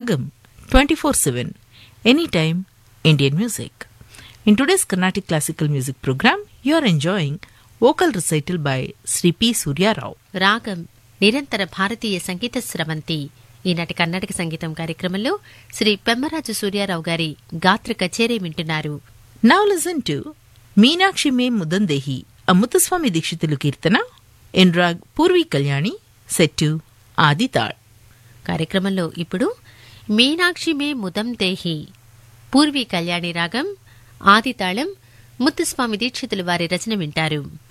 Ragam 24 7, anytime Indian music. In today's Carnatic classical music program, you are enjoying vocal recital by Sri P. Surya Rao. రాగం నిరంతర భారతీయ సంగీత స్రవంతి ఈనాటి కర్ణాటక సంగీతం కార్యక్రమంలో శ్రీ పెమ్మరాజు సూర్యారావు గారి గాత్ర కచేరీ వింటున్నారు Now listen to Meenakshi Me Mudandehi, a Muthuswami Dikshitulu Kirtana, in rag Purvi Kalyani, set to Adi Tal. కార్యక్రమంలో ఇప్పుడు మీనాక్షి మే ముదం దేహి పూర్వీ కళ్యాణి రాగం ఆదితాళం ముత్తుస్వామి దీక్షితులు వారి రచన వింటారు